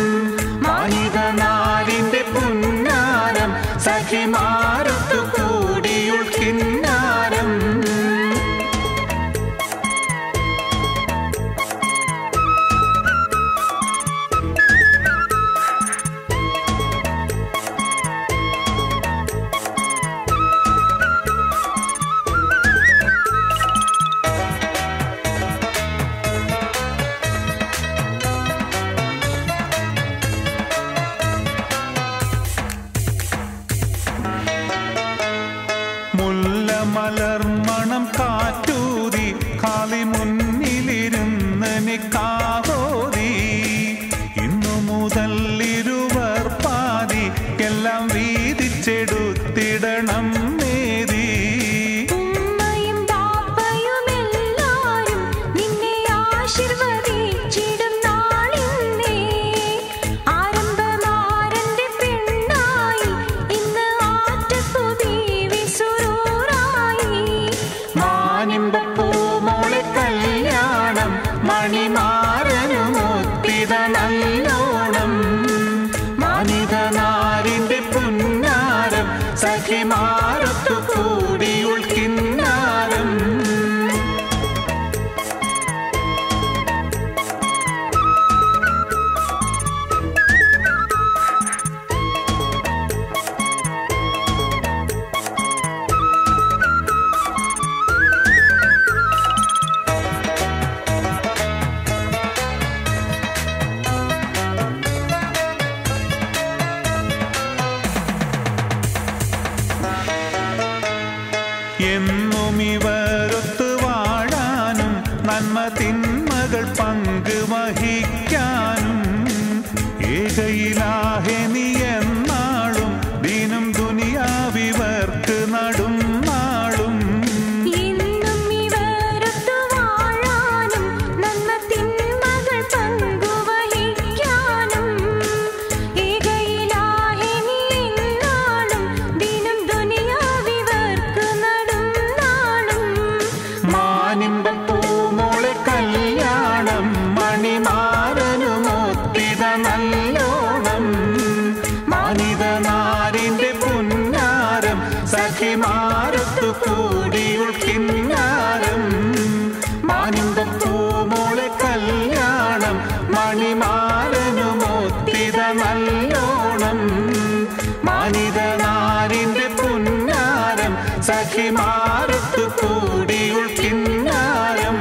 മണിമാരനുമൊത്തിത നല്ലോണം മാനിതനാരിന്റെ പുന്നാരം സഖിമാരത്തു കൂടിയുൾ കിന്നാരം എന്നും ഇവരൊത്തു വാഴാനും നന്മ തിന്മകൾ പങ്ക് വഹിക്കാനും ഏകയിലാഹെ നീ എന്നാളും ദിനം ദുനിയാവിവർക്ക് നടും നാളും എന്നും ഇവരൊത്തു വാഴാനും നന്മ തിന്മകൾ പങ്കുവഹിക്കാനും ഏകയിലാഹെ നീ എന്നാളും ദിനം ദുനിയാവിവർക്ക് നടും നാളും മാനിമ്പം പൂമോളെ കല്യാണം മണിമാരനുമൊത്തിത നല്ലോണം മാനിതനാരിന്റെ പുന്നാരം സഖിമാരത്തു കൂടിയുൾ കിന്നാരം മാനിമ്പം പൂമോളെ കല്യാണം മണിമാരനുമൊത്തിത നല്ലോണം മാനിതനാരിന്റെ പുന്നാരം സഖിമാരത്തു കൂടിയുൾ കിന്നാരം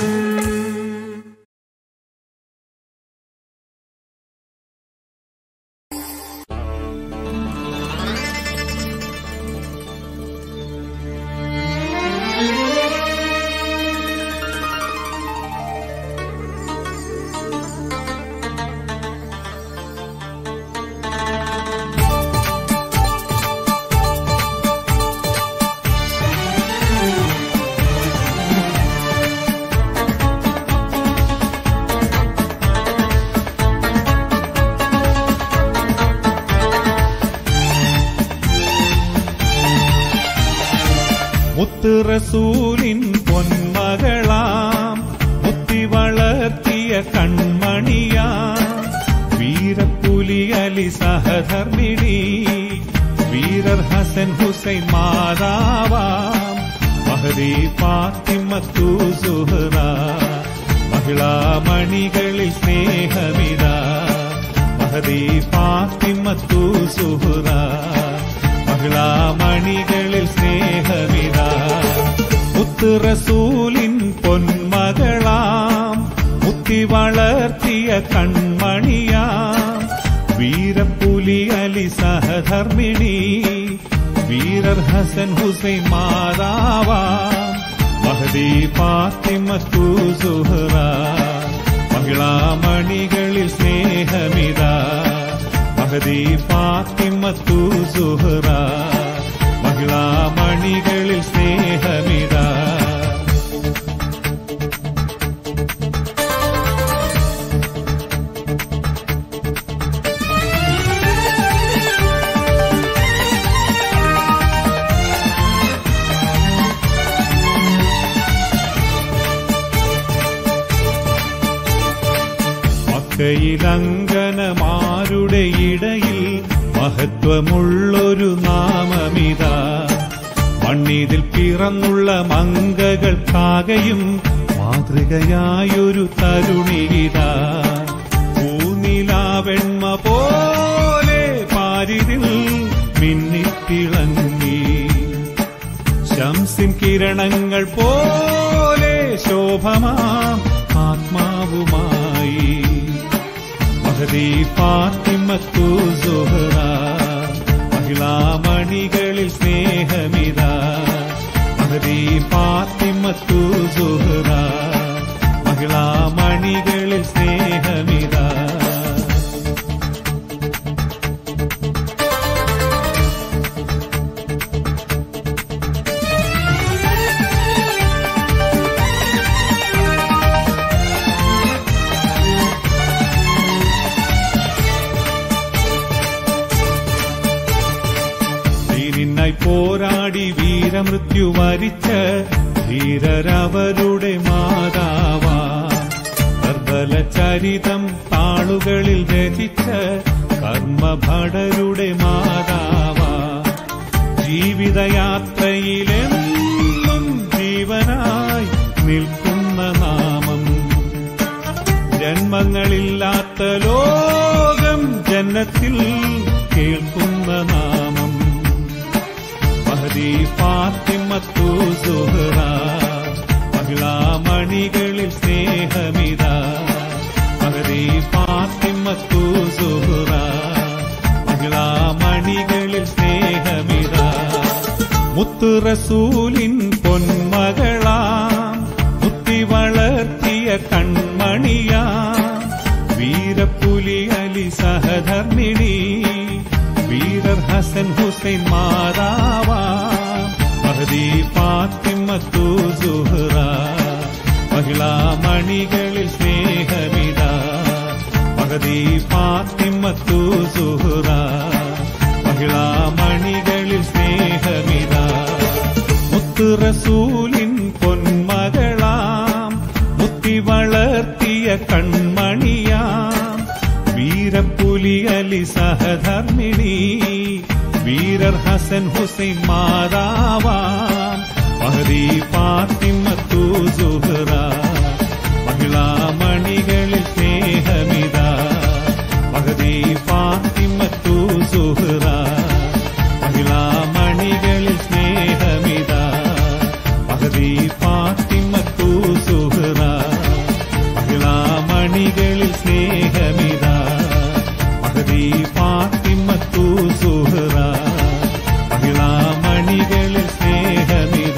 മുത്ത് റസൂലിൻ പൊന്മകളാം മുത്തി വളർത്തിയ കൺമണിയാം വീരപ്പുലി അലി സഹധർമ്മിണി വീരർ ഹസൻ ഹുസൈൻ മാതാവാം മഹദി ഫാത്തിമത്തു സുഹറ മഹിളാ മണികളിൽ സ്നേഹമിതാ മഹദി ഫാത്തിമത്തു സുഹറ മഹിളാ മണികളിൽ സ്നേഹമിതാ മുത്ത് റസൂലിൻ പൊന്മകളാം മുത്തി വളർത്തിയ കൺമണിയാം വീരപ്പുലി അലി സഹധർമ്മിണി വീരർ ഹസൻ ഹുസൈൻ മാതാവാം മഹദി ഫാത്തിമത്തു സുഹറ മഹിളാ മണികളിൽ സ്നേഹമിതാ മഹദി ഫാത്തിമത്തു സുഹറ മഹിളാ മണികളിൽ സ്നേഹമിതാ മക്കയിലങ്കനമാരുടെ ഇടയിൽ മഹത്വമുള്ളൊരു നാമമിതാ മണ്ണിതിൽ പിറന്നുള്ള മങ്കകൾക്കാകയും മാതൃകയായൊരു തരുണികിതാ പൂനിലാവെണ്മ പോലെ പാരിതിൽ മിന്നിത്തിളങ്ങി ശംസിൻ കിരണങ്ങൾ പോലെ ശോഭമാം ആത്മാവുമായി മഹദി ഫാത്തിമത്തു സുഹറ മഹിളാ മണികളിൽ സ്നേഹമിതാ മഹദി ഫാത്തിമത്തു സുഹറ മഹിളാ മണികളിൽ സ്നേഹമിതാ ദീനിനായി പോരാടി വീരമൃത്യു വരിച്ച ധീരരവരുടെ മാതാവാ ചരിതം താളുകളിൽ രചിച്ച കർമ്മഭടരുടെ മാതാവാ ജീവിതയാത്രയിലെന്നും ജീവനായി നിൽക്കുന്ന നാമം ജന്മങ്ങളില്ലാത്ത ലോകം ജന്നത്തിൽ കേൾക്കുന്ന നാമം മഹദി ഫാത്തിമത്തു സുഹറ മഹിളാമണികളിൽ സ്നേഹമിത മഹദി ഫാത്തിമത്തു സുഹറ മഹിളാമണികളിൽ സ്നേഹമിത മുത്തു റസൂലിൻ പൊന്മകളാം മുത്തി വളർത്തിയ കൺമണിയാം വീരപ്പുലി അലി സഹധർമ്മിണി വീരർ ഹസൻ ഹുസൈൻ മാതാവാ മഹദി ഫാത്തിമത്തു സുഹറ മഹിളാ മണികളിൽ സ്നേഹമിത മഹദി ഫാത്തിമത്തു സുഹറ മഹിളാ മണികളിൽ സ്നേഹമിത മുത്ത് റസൂലിൻ പൊന്മകളാം മുത്തി വളർത്തിയ കൺമണിയാം വീരപ്പുലി അലി സഹധർമ്മിണി വീരർ ഹസൻ ഹുസൈൻ മാതാവാം മഹദി ഫാത്തിമത്തു സുഹറ മഹിളാ മണികളിൽ സ്നേഹമിത മഹദി ഫാത്തിമത്തു സുഹറ മഹിളാ മണികളിൽ സ്നേഹമിത മഹദി ഫാത്തിമത്തു സുഹറ മഹിളാ മണികളിൽ സ്നേഹമിത മഹദി ഫാത്തിമത്തു സുഹറ മഹിളാ മണികളിൽ സ്നേഹമിത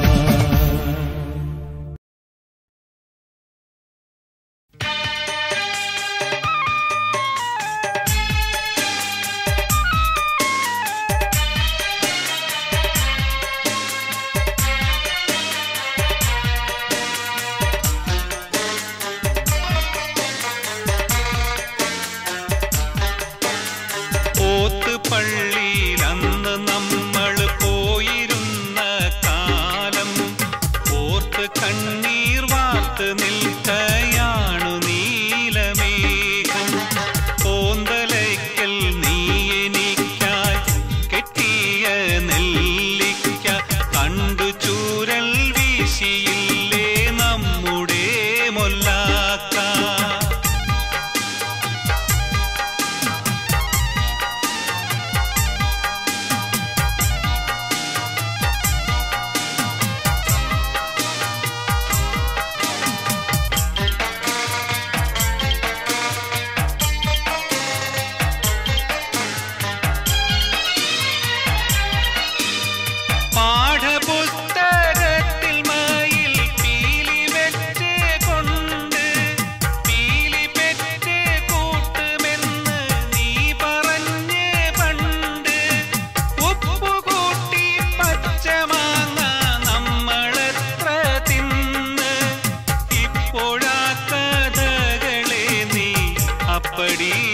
ഓത്ത് പള്ളിയിൽ അന്ന് നമ്മൾ പോയിരുന്ന കാലം ഓർത്ത് കണ്ണീർ വാർത്ത് നിൽക്കയാണു നീലമേഘം കോന്തലയ്ക്കൽ നീ എനിക്കായി കെട്ടിയ നെല്ലിക്ക കണ്ടു ചൂരൽ വീശിയില്ലേ നമ്മുടെ മൊല്ലാക്ക പാഠപുസ്തകത്തിൽ മയിൽ പീലി വെച്ച് കൊണ്ട് പീലി പെറ്റ് കൂട്ടുമെന്ന് നീ പറഞ്ഞ് പണ്ട് ഉപ്പുകൂട്ടി പച്ചമാങ്ങ നമ്മളെത്ര തിന്ന് ഇപ്പോഴാ കഥകളെ നീ അപ്പടി